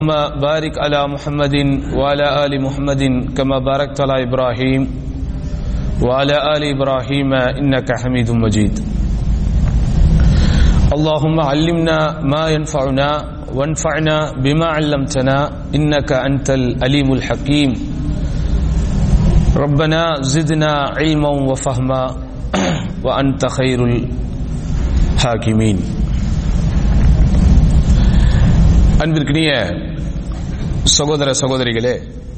اللهم بارك على محمد وعلى آل محمد كما باركت على إبراهيم وعلى آل إبراهيم إنك حميد مجيد اللهم علمنا ما ينفعنا وانفعنا بما علمتنا إنك أنت الأليم الحكيم ربنا زدنا علما وفهما وأنت خير الحاكمين அன்பிற்கினிய சகோதர சகோதரிகளே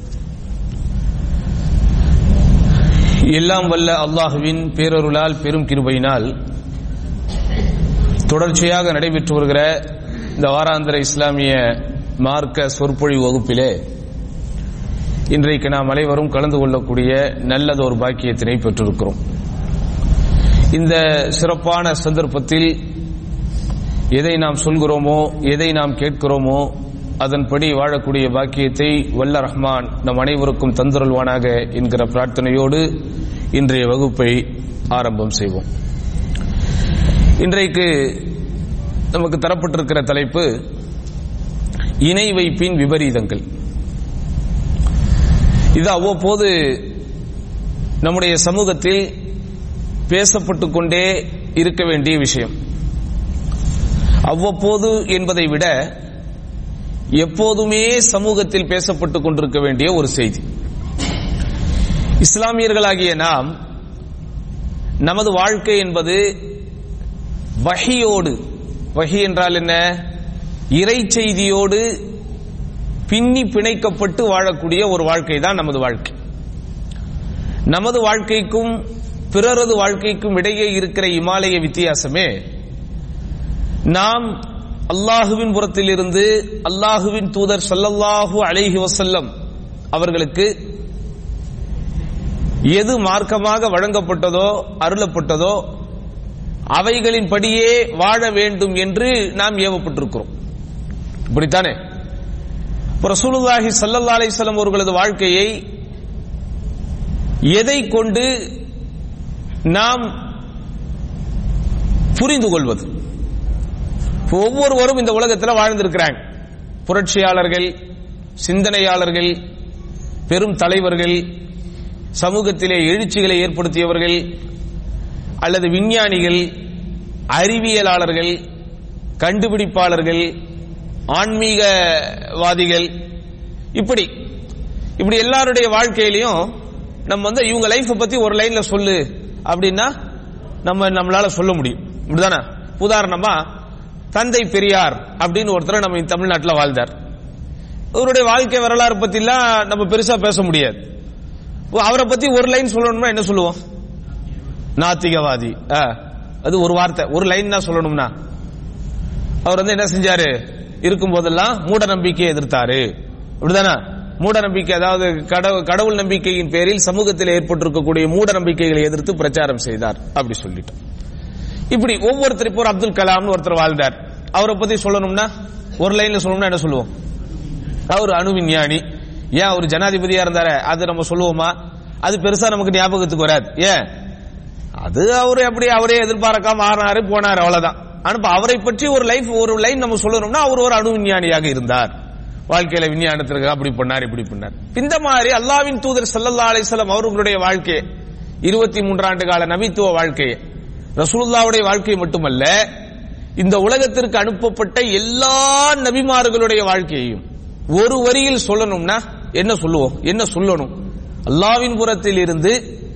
எல்லாம் வல்ல அல்லாஹுவின் பேரருளால் பெரும் கிருபையினால் தொடர்ச்சியாக நடைபெற்று வருகிற இந்த வாராந்திர இஸ்லாமிய மார்க்க சொற்பொழி வகுப்பிலே இன்றைக்கு நாம் அனைவரும் கலந்து கொள்ளக்கூடிய நல்லதொரு பாக்கியத்தினை பெற்றிருக்கிறோம் இந்த சிறப்பான சந்தர்ப்பத்தில் எதை நாம் சொல்கிறோமோ எதை நாம் கேட்கிறோமோ அதன்படி வாழக்கூடிய பாக்கியத்தை வல்ல ரஹ்மான் நம் அனைவருக்கும் தந்துருள்வானாக என்கிற பிரார்த்தனையோடு இன்றைய வகுப்பை ஆரம்பம் செய்வோம் இன்றைக்கு நமக்கு தரப்பட்டிருக்கிற தலைப்பு இணை வைப்பின் விபரீதங்கள் இது அவ்வப்போது நம்முடைய சமூகத்தில் பேசப்பட்டு கொண்டே இருக்க வேண்டிய விஷயம் அவ்வப்போது என்பதை விட எப்போதுமே சமூகத்தில் பேசப்பட்டுக் கொண்டிருக்க வேண்டிய ஒரு செய்தி இஸ்லாமியர்களாகிய நாம் நமது வாழ்க்கை என்பது வகையோடு வகி என்றால் என்ன இறை செய்தியோடு பின்னி பிணைக்கப்பட்டு வாழக்கூடிய ஒரு வாழ்க்கை தான் நமது வாழ்க்கை நமது வாழ்க்கைக்கும் பிறரது வாழ்க்கைக்கும் இடையே இருக்கிற இமாலய வித்தியாசமே நாம் அல்லாஹுவின் புறத்தில் இருந்து அல்லாஹுவின் தூதர் சல்லல்லாஹு அலைஹி வசல்லம் அவர்களுக்கு எது மார்க்கமாக வழங்கப்பட்டதோ அருளப்பட்டதோ அவைகளின் படியே வாழ வேண்டும் என்று நாம் ஏவப்பட்டிருக்கிறோம் இப்படித்தானே ரசூலுல்லாஹி சல்லல்லா அலிஸ்லாம் அவர்களது வாழ்க்கையை எதை கொண்டு நாம் புரிந்து கொள்வது ஒவ்வொருவரும் இந்த உலகத்தில் வாழ்ந்திருக்கிறாங்க புரட்சியாளர்கள் சிந்தனையாளர்கள் பெரும் தலைவர்கள் சமூகத்திலே எழுச்சிகளை ஏற்படுத்தியவர்கள் அல்லது விஞ்ஞானிகள் அறிவியலாளர்கள் கண்டுபிடிப்பாளர்கள் ஆன்மீகவாதிகள் இப்படி இப்படி எல்லாருடைய வாழ்க்கையிலையும் நம்ம வந்து இவங்க லைஃப் பத்தி ஒரு லைன்ல சொல்லு அப்படின்னா நம்ம நம்மளால சொல்ல முடியும் இப்படிதானே உதாரணமா தந்தை பெரியார் அப்படின்னு ஒருத்தர் நம்ம தமிழ்நாட்டில் வாழ்ந்தார் அவருடைய வாழ்க்கை வரலாறு பத்திலாம் நம்ம பெருசா பேச முடியாது அவரை பத்தி ஒரு லைன் சொல்லணும்னா என்ன சொல்லுவோம் நாத்திகவாதி அது ஒரு வார்த்தை ஒரு லைன் தான் சொல்லணும்னா அவர் வந்து என்ன செஞ்சாரு இருக்கும் போதெல்லாம் மூட நம்பிக்கையை எதிர்த்தாரு இப்படிதானே மூட நம்பிக்கை அதாவது கடவுள் நம்பிக்கையின் பேரில் சமூகத்தில் ஏற்பட்டிருக்கக்கூடிய மூட நம்பிக்கைகளை எதிர்த்து பிரச்சாரம் செய்தார் அப்படி சொல்லிட்டோம் இப்படி ஒவ்வொருத்தர் இப்போ அப்துல் கலாம்னு ஒருத்தர் வாழ்ந்தார் அவரை பத்தி சொல்லணும்னா ஒரு லைன்ல சொல்லணும்னா என்ன சொல்லுவோம் அவர் அணு விஞ்ஞானி ஏன் அவர் ஜனாதிபதியா இருந்தாரு அது நம்ம சொல்லுவோமா அது பெருசா நமக்கு ஞாபகத்துக்கு வராது ஏன் அது அவரு அப்படி அவரே எதிர்பார்க்காம ஆறாரு போனார் அவ்வளவுதான் ஆனா அவரை பற்றி ஒரு லைஃப் ஒரு லைன் நம்ம சொல்லணும்னா அவர் ஒரு அணு விஞ்ஞானியாக இருந்தார் வாழ்க்கையில விஞ்ஞானத்திற்கு அப்படி பண்ணார் இப்படி பண்ணார் இந்த மாதிரி அல்லாவின் தூதர் சல்லல்லா அலிஸ்லாம் அவர்களுடைய வாழ்க்கையை இருபத்தி மூன்றாண்டு கால நபித்துவ வாழ்க்கையை ரசூலுல்லாவுடைய வாழ்க்கை மட்டுமல்ல இந்த உலகத்திற்கு அனுப்பப்பட்ட எல்லா நபிமார்களுடைய வாழ்க்கையையும் ஒரு வரியில் சொல்லணும்னா என்ன சொல்லுவோம் என்ன சொல்லணும் அல்லாவின் புறத்தில் இருந்து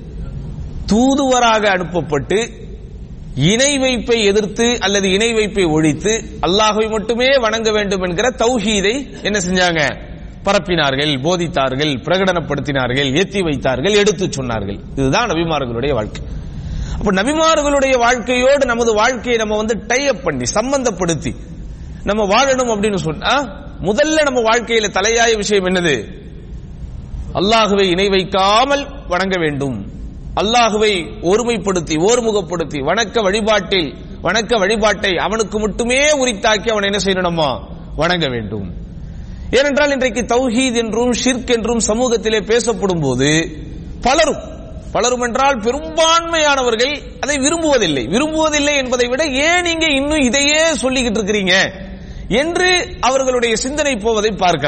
தூதுவராக அனுப்பப்பட்டு இணை வைப்பை எதிர்த்து அல்லது இணை வைப்பை ஒழித்து அல்லாஹை மட்டுமே வணங்க வேண்டும் என்கிற தௌஹீதை என்ன செஞ்சாங்க பரப்பினார்கள் போதித்தார்கள் பிரகடனப்படுத்தினார்கள் ஏத்தி வைத்தார்கள் எடுத்து சொன்னார்கள் இதுதான் நபிமார்களுடைய வாழ்க்கை அப்ப நபிமார்களுடைய வாழ்க்கையோடு நமது வாழ்க்கையை நம்ம வந்து டை அப் பண்ணி சம்பந்தப்படுத்தி நம்ம வாழணும் அப்படின்னு சொன்னா முதல்ல நம்ம வாழ்க்கையில தலையாய விஷயம் என்னது அல்லாஹுவை இணை வைக்காமல் வணங்க வேண்டும் அல்லாஹுவை ஒருமைப்படுத்தி ஓர்முகப்படுத்தி வணக்க வழிபாட்டில் வணக்க வழிபாட்டை அவனுக்கு மட்டுமே உரித்தாக்கி அவனை என்ன செய்யணுமா வணங்க வேண்டும் ஏனென்றால் இன்றைக்கு தௌஹீத் என்றும் ஷிர்க் என்றும் சமூகத்திலே பேசப்படும் போது பலரும் பலரும் என்றால் பெரும்பான்மையானவர்கள் அதை விரும்புவதில்லை விரும்புவதில்லை என்பதை விட ஏன் நீங்க இன்னும் இதையே சொல்லிக்கிட்டு இருக்கிறீங்க என்று அவர்களுடைய சிந்தனை போவதை பார்க்கலாம்